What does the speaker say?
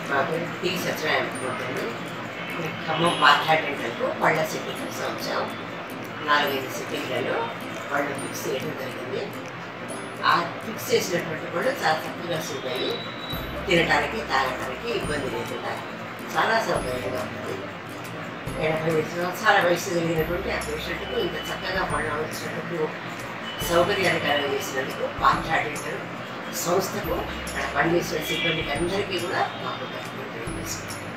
మా పేరు టి సత్యనారాయణ ఉంటుంది ఖమ్మం పాఠాటెంటర్కు పళ్ళ సిట్టింగ్ కోసం వచ్చాం నాలుగైదు సిట్టింగ్లలో పళ్ళు ఫిక్స్ చేయడం జరిగింది ఆ ఫిక్స్ చేసినటువంటి పళ్ళు చాలా చక్కగా సూట్ అయ్యి తినడానికి తాగడానికి ఇబ్బంది లేకుండా చాలా సౌకర్యంగా ఉంటుంది ఎనభై ఐదు సంవత్సరాల వయసు కలిగినటువంటి ఆ పేషెంట్కు ఇంత చక్కగా పళ్ళు వచ్చినందుకు సౌకర్యాన్ని కలగజేసినందుకు పాఠాటెంటర్ సంస్థకు అక్కడ పనిచేసిన సిబ్బందికి అందరికీ కూడా మాకు ధన్యవాదాలు తెలియజేస్తున్నాను